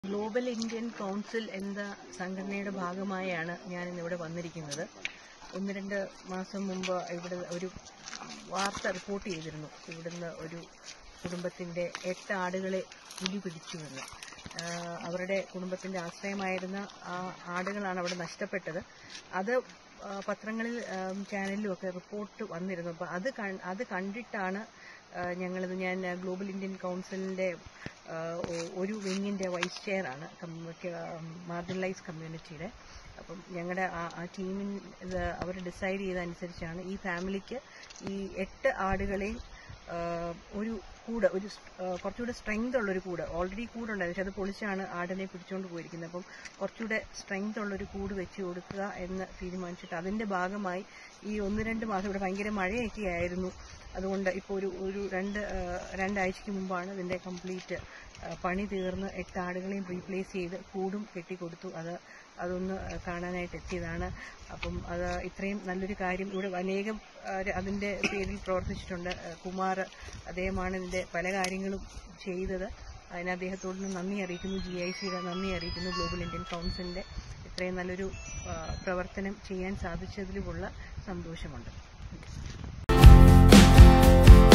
global Indian council എന്ന സംഘടനയുടെ ഭാഗമായാണ് ഞാൻ ഇന്നിവിടെ വന്നിരിക്കുന്നത് ഒന്ന് രണ്ട് മാസം മുമ്പ് ഇവിടെ ഒരു വാർത്ത റിപ്പോർട്ട് ചെയ്തിരുന്നു ഇവിടുന്ന് ഒരു കുടുംബത്തിന്റെ എട്ട് ആടുകളെ പുലി പിടിച്ചുവെന്ന് ആഹ് അവരുടെ കുടുംബത്തിന്റെ ആശ്രയമായിരുന്ന ആ ആടുകളാണ് അവിടെ നഷ്ടപ്പെട്ടത് അത് ആ, പത്രങ്ങളിൽ ആം, ചാനലിലും ഒക്കെ റിപ്പോർട്ട് വന്നിരുന്നു അപ്പോൾ അത് കൺ- അത് കണ്ടിട്ടാണ് ആ, ഞങ്ങളിത് ഞാൻ ഗ്ലോബൽ ഇന്ത്യൻ കൗൺസിലിന്റെ ആ, ഒ- ഒരു വിങ്ങിന്റെ വൈസ് ചെയറാണ് മാർജിനലൈസ് കമ്മ്യൂണിറ്റിയുടെ അപ്പം ഞങ്ങളുടെ ആ ടീമിൻ അവർ ഡിസൈഡ് ചെയ്തതനുസരിച്ചാണ് ഈ ഫാമിലിക്ക് ഈ എട്ട് ആടുകളെയും ആ, ഒരു കൂട് ഒരു സ്- ആ, കുറച്ചുകൂടെ സ്ട്രെങ്ത് ഉള്ള ഒരു കൂട് ഓൾറെഡി കൂടുണ്ടായിരുന്നു പക്ഷെ അത് പൊളിച്ചാണ് ആടിനെ പിടിച്ചുകൊണ്ട് പോയിരിക്കുന്നത് അപ്പം കുറച്ചുകൂടെ സ്ട്രെങ്ത് ഉള്ള ഒരു കൂട് വെച്ച് കൊടുക്കുക എന്ന് തീരുമാനിച്ചിട്ട് അതിന്റെ ഭാഗമായി ഈ ഒന്ന് രണ്ട് മാസം ഇവിടെ ഭയങ്കര മഴയൊക്കെ ആയിരുന്നു അതുകൊണ്ട് ഇപ്പോൾ ഒരു ഒരു രണ്ട് ആ, രണ്ടാഴ്ചയ്ക്ക് മുമ്പാണ് ഇതിന്റെ കംപ്ലീറ്റ് പണി തീർന്ന് എട്ട് ആടുകളെയും റീപ്ലേസ് ചെയ്ത് കൂടും കെട്ടിക്കൊടുത്തു അത് അതൊന്ന് കാണാനായിട്ട് എത്തിയതാണ് അപ്പം അത് ഇത്രയും നല്ലൊരു കാര്യം ഇവിടെ അനേകം ആ, ര- അതിന്റെ പേരിൽ പ്രവർത്തിച്ചിട്ടുണ്ട് ആ, കുമാർ അദ്ദേഹമാണ് ഇതിന്റെ പല കാര്യങ്ങളും ചെയ്തത് അതിന് അദ്ദേഹത്തോട് നന്ദി അറിയിക്കുന്നു ജി ഐ സിയുടെ നന്ദി അറിയിക്കുന്നു ഗ്ലോബൽ ഇന്ത്യൻ കൗൺസിലിന്റെ ഇത്രയും നല്ലൊരു ആ, പ്രവർത്തനം ചെയ്യാൻ സാധിച്ചതിലുമുള്ള സന്തോഷമുണ്ട്